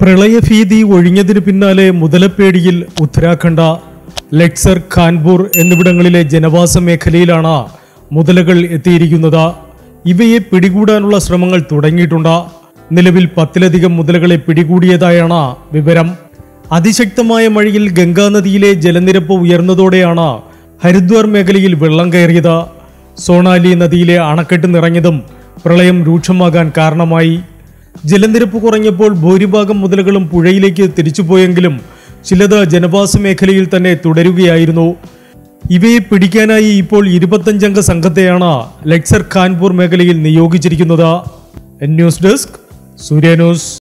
പ്രളയഭീതി ഒഴിഞ്ഞതിനു പിന്നാലെ മുതലപ്പേടിയിൽ ഉത്തരാഖണ്ഡ ലക്സർ ഖാൻപൂർ എന്നിവിടങ്ങളിലെ ജനവാസ മേഖലയിലാണ് മുതലകൾ എത്തിയിരിക്കുന്നത് ഇവയെ പിടികൂടാനുള്ള ശ്രമങ്ങൾ തുടങ്ങിയിട്ടുണ്ട് നിലവിൽ പത്തിലധികം മുതലകളെ പിടികൂടിയതായാണ് വിവരം അതിശക്തമായ മഴയിൽ ഗംഗാനദിയിലെ ജലനിരപ്പ് ഉയർന്നതോടെയാണ് ഹരിദ്വാർ മേഖലയിൽ വെള്ളം കയറിയത് സോണാലി നദിയിലെ അണക്കെട്ട് നിറഞ്ഞതും പ്രളയം രൂക്ഷമാകാൻ കാരണമായി ജലനിരപ്പ് കുറഞ്ഞപ്പോൾ ഭൂരിഭാഗം മുതലുകളും പുഴയിലേക്ക് തിരിച്ചുപോയെങ്കിലും ചിലത് ജനവാസ മേഖലയിൽ തന്നെ തുടരുകയായിരുന്നു ഇവയെ പിടിക്കാനായി ഇപ്പോൾ ഇരുപത്തഞ്ചംഗ സംഘത്തെയാണ് ലക്സർ ഖാൻപൂർ മേഖലയിൽ നിയോഗിച്ചിരിക്കുന്നത് ന്യൂസ് ഡെസ്ക് സൂര്യ ന്യൂസ്